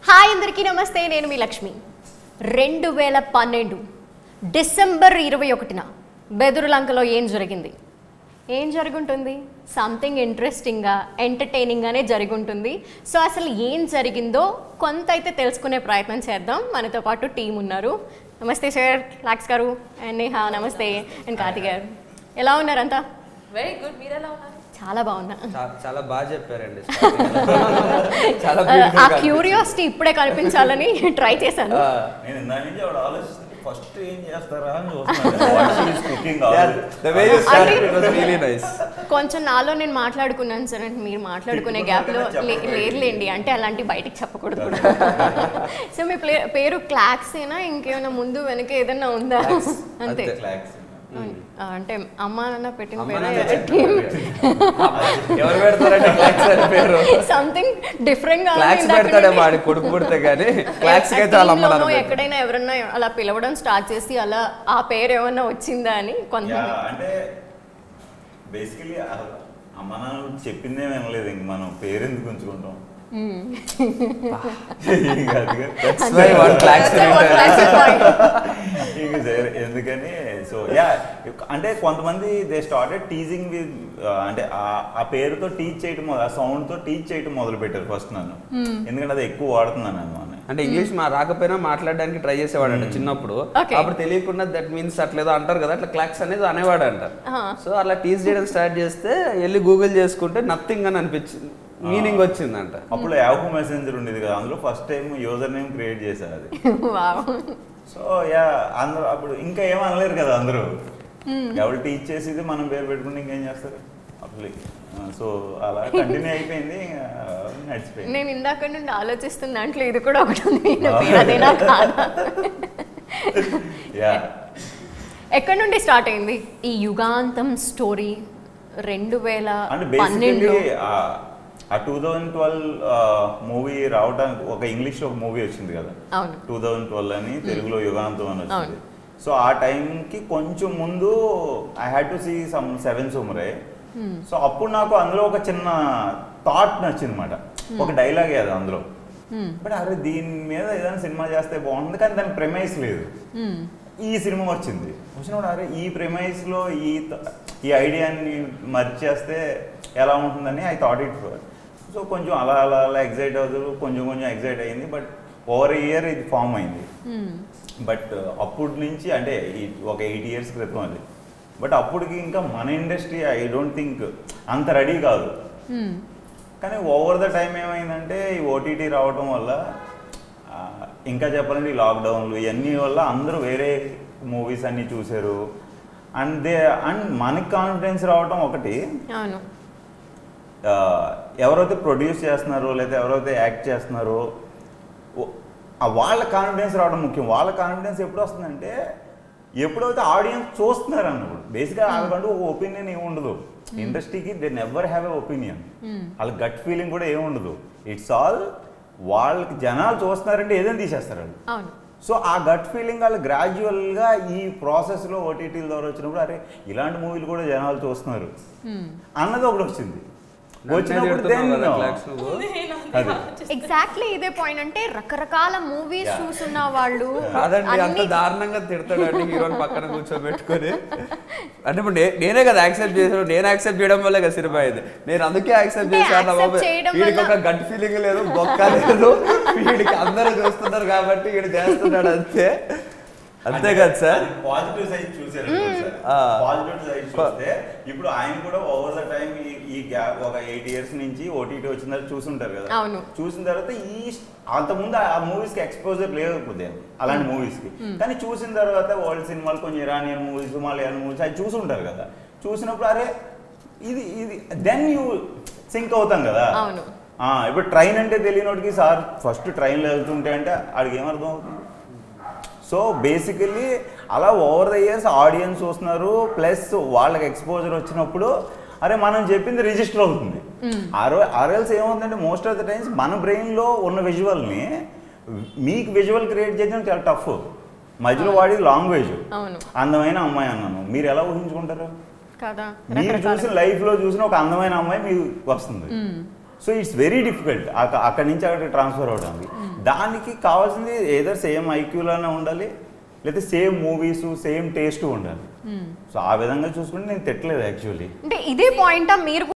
Hi అందరికీ నమస్తే నేను మీ లక్ష్మి రెండు వేల పన్నెండు డిసెంబర్ ఇరవై ఒకటిన బెదురులంకలో ఏం జరిగింది ఏం జరుగుంటుంది సంథింగ్ ఇంట్రెస్టింగ్గా ఎంటర్టైనింగ్గానే జరుగుంటుంది సో అసలు ఏం జరిగిందో కొంత అయితే తెలుసుకునే ప్రయత్నం చేద్దాం మనతో పాటు టీం ఉన్నారు నమస్తే సార్ లాక్స్ గారు అండ్ నేహా నమస్తే అండ్ కార్తిక్ గారు ఎలా ఉన్నారంతా వెరీ గుడ్ మీరు ఎలా ఉన్నారు చాలా బాగున్నా చా- చాలా బాగా చెప్పారండి చాలా beautiful ఆ గా అనిపించింది. క్యూరియాసిటీ ఇప్పుడే కనిపించాలని ట్రై చేశాను ఆ, నేను ఇందాక నుంచి ఆవిడ ఆలోచిస్తుంది ఫస్ట్ ఏం చేస్తారా అని చూస్తున్నాను cooking yeah, the way you started it was really nice. కొంచెం నాలో నేను మాట్లాడుకున్నాను సార్ అంటే మీరు మాట్లాడుకునే గ్యాప్ లో లే- లేదులేండి అంటే అలాంటి బయటికి చెప్పకూడదు కూడా సో మీ ప్లే- పేరు క్లాక్స్ ఏనా ఇంకేమైనా ముందు వెనక ఏదైనా ఉందా అంతే అంతే. ఆ, అంటే అమ్మ నాన్న పెట్టిన అమ్మ పేరు నాన్న ఎవరు పెడతారంటే క్లాక్స్ అని పేరు సంథింగ్ డిఫరెంట్ గా ఉంది క్లాక్స్ ఇందాక పెడతాడే నుండి. వాడి కొడుకు పుడితే గానీ క్లాక్స్ అయితే వాళ్ళ అమ్మ Team నాన్న లోనో పెడతారు. ఎక్కడైనా ఎవరన్నా అలా పిలవడం స్టార్ట్ చేసి అలా ఆ పేరు ఏమన్నా వచ్చిందా అని కొంతమంది అంటే బేసికలీ అమ్మ నాన్న చెప్పిందే వినలేదు ఇంక మనం పేరు ఎందుకు ఉంచుకుంటాం ఇంక అదిగా. That's why వాడు clocks That's what- that's the point. ఇంక సరే, ఎందుకని సో యా అంటే కొంతమంది దే స్టార్టెడ్ టీజింగ్ విత్ అంటే ఆ- ఆ పేరుతో టీచ్ చేయటం మొద- ఆ సౌండ్ తో టీచ్ చేయటం మొదలు పెట్టారు ఫస్ట్ నన్ను ఎందుకంటే అది ఎక్కువ వాడుతున్నాను అనమాట అంటే ఇంగ్లీష్ మా రాకపోయినా మాట్లాడడానికి ట్రై చేసేవాడంట చిన్నప్పుడు Okay. అప్పుడు తెలియకుండా దట్ మీన్స్ అట్లేదో అంటారు కదా అట్లా క్లాక్స్ అనేది అనేవాడంట Ah. సో అలా టీజ్ చేయడం స్టార్ట్ చేస్తే వెళ్ళి గూగుల్ చేసుకుంటే నథింగ్ అని అనిపించింది మీనింగ్ వచ్చిందంట అప్పుడు యాహూ మెసెంజర్ ఉండేది కదా అందులో first time user name create చేశారు అది వావ్ సో యా అందరూ అప్పుడు ఇంకా ఏం అనలేరు కదా అందరూ ఎవరు టీచ్ చేసేది మనం పేరు పెట్టుకుంటే ఇంకేం చేస్తారు అప్పుడు సో అలా కంటిన్యూ అయిపోయింది ఇంకా నడిచిపోయింది నేను ఇందాక నుండి ఆలోచిస్తున్న దాంట్లో ఇది కూడా ఒకటి ఉంది ఈయన పేరు అదేనా కాదా యా ఎక్కడి నుండి స్టార్ట్ అయింది ఈ యుగాంతం స్టోరీ రెండు వేల అంటే పన్నెండులో బేసికలీ ఆ టూ థౌజండ్ ట్వెల్వ్ మూవీ రావడానికి ఒక ఇంగ్లీష్లో ఒక మూవీ వచ్చింది కదా అవును టూ థౌజండ్ ట్వెల్వ్ అని తెలుగులో యుగాంతం అని వచ్చింది సో ఆ టైంకి కొంచెం ముందు I had to see some seven samurai so అప్పుడు నాకు అందులో ఒక చిన్న థాట్ నచ్చింది అనమాట ఒక డైలాగ్ అది అందులో Hmm. బట్ అరే దీని మీద ఏదైనా సినిమా చేస్తే బాగుంటుంది కానీ దాని ప్రెమైస్ లేదు Hmm. ఈ సినిమా వచ్చింది వచ్చినప్పుడు అరే ఈ ప్రెమైస్లో ఈ త- ఈ ఐడియాని మర్చి చేస్తే ఎలా ఉంటుందని ఐ థాట్ ఇట్ సో కొంచెం అలా అలా అలా ఎగ్జైట్ అవుతూ కొంచెం కొంచెం ఎగ్జైట్ అయింది బట్ ఓవర్ ఇయర్ ఇది ఫామ్ అయింది Hmm. బట్ అప్పటి నుంచి అంటే ఈ- ఒక ఎయిట్ ఇయర్స్ క్రితం అది బట్ అప్పటికి ఇంకా మన ఇండస్ట్రీ ఐ డోంట్ థింక్ అంత రెడీ కాదు Hmm. కానీ ఓవర్ ద టైం ఏమైందంటే ఈ ఓటీటీ రావడం వల్ల ఆ, ఇంకా చెప్పాలంటే ఈ లాక్డౌన్లు ఇవన్నీ వల్ల అందరూ వేరే మూవీస్ అన్నీ చూశారు అండ్ దే అండ్ మనకి కాన్ఫిడెన్స్ రావడం ఒకటి అవును ఆ, ఎవరైతే ప్రొడ్యూస్ చేస్తున్నారో లేదా ఎవరైతే యాక్ట్ చేస్తున్నారో ఓ- ఆ వాళ్ళ కాన్ఫిడెన్స్ రావడం ముఖ్యం వాళ్ళ కాన్ఫిడెన్స్ ఎప్పుడు వస్తుందంటే ఎప్పుడైతే ఆడియన్స్ చూస్తున్నారు అన్నప్పుడు బేసిక్గా వాళ్ళకంటూ ఒక ఒపీనియన్ ఏమి ఉండదు ఇండస్ట్రీకి they never have a opinion వాళ్ళ గట్ ఫీలింగ్ కూడా ఏమి ఉండదు ఇట్స్ ఆల్ వాళ్ళకి జనాలు చూస్తున్నారంటే ఏదైనా తీసేస్తారు వాళ్ళు అవును సో ఆ గట్ ఫీలింగ్ వాళ్ళు గ్రాడ్యువల్గా ఈ ప్రాసెస్లో ఓటీటీల ద్వారా వచ్చినప్పుడు అరే ఇలాంటి మూవీలు కూడా జనాలు చూస్తున్నారు Hmm. అన్నది ఒకటి వచ్చింది నన్నే వచ్చినప్పుడు తిడుతున్నావు కదా then- క్లాక్స్ నువ్వు అదే ఎగ్జాక్ట్లీ ఇదే పాయింట్ అంటే రకరకాల మూవీస్ Yeah. చూసున్న వాళ్ళు కాదండి అంత అన్ని దారుణంగా తిడతాడండి హీరోని పక్కన కూర్చోబెట్టుకొని అంటే ఇప్పుడు నే- నేనే కదా యాక్సెప్ట్ చేసాను నేను యాక్సెప్ట్ చేయడం వల్లే కదా సినిమా ఇది నేను అందుకే యాక్సెప్ట్ అంటే చేశాను accept బాబు చేయడం వీడికి వల్ల- ఒక గట్ ఫీలింగ్ లేదు బొక్క లేదు వీడికి అందరూ చూస్తున్నారు కాబట్టి వీడు చేస్తున్నాడు అంతే అంతే కదా సార్ పాజిటివ్ సైడ్ చూసారు ఆ. పాజిటివ్ సైడ్ చూస్తే ఇప్పుడు ఆయన కూడా ఓవర్ ద టైం ఈ గ్యాప్ ఒక ఎయిట్ ఇయర్స్ నుంచి ఓటీటీ వచ్చిన తర్వాత చూసుంటారు కదా అవును. చూసిన తర్వాత ఈ అంతకుముందు ఆ మూవీస్ కి ఎక్స్పోజర్ లేదు కొద్దిగా అలాంటి మూవీస్ కి కానీ చూసిన తర్వాత వరల్డ్ సినిమాలు కొంచెం ఇరానియన్ మూవీస్ మలయాళం మూవీస్ అది చూసుంటారు కదా చూసినప్పుడు అరే ఇది ఇది దెన్ యూ సింక్ అవుతాం కదా అవును. ఆ, ఇప్పుడు ట్రైన్ అంటే తెలియనోడికి సార్ ఫస్ట్ ట్రైన్లో వెళ్తుంటే అంటే ఆడికి ఏమర్థం అవుతుంది సో బేసికలీ అలా ఓవర్ ద ఇయర్స్ ఆడియన్స్ చూస్తున్నారు ప్లస్ వాళ్ళకి ఎక్స్పోజర్ వచ్చినప్పుడు అరే మనం చెప్పింది రిజిస్టర్ అవుతుంది ఆరో ఆర్ఎల్స్ ఏమవుతుందంటే మోస్ట్ ఆఫ్ ద టైమ్స్ మన బ్రెయిన్లో ఉన్న విజువల్ని మీకు విజువల్ క్రియేట్ చేయడం చాలా టఫ్ మధ్యలో వాడి లాంగ్వేజ్ అవును అందమైన అమ్మాయి అన్నాను మీరు ఎలా ఊహించుకుంటారు కదా మీరు రకరకాల చూసిన లైఫ్లో చూసిన ఒక అందమైన అమ్మాయి మీకు వస్తుంది సో ఇట్స్ వెరీ డిఫికల్ట్ అక్కడి నుంచి అక్కడికి ట్రాన్స్ఫర్ అవడానికి దానికి కావాల్సింది ఏదర్ సేమ్ ఐక్యూలోనే ఉండాలి లేదా సేమ్ మూవీస్ సేమ్ టేస్ట్ ఉండాలి సో ఆ విధంగా చూసుకుంటే నేను తిట్టలేదు యాక్చువల్లీ అంటే ఇదే పాయింటా మీరు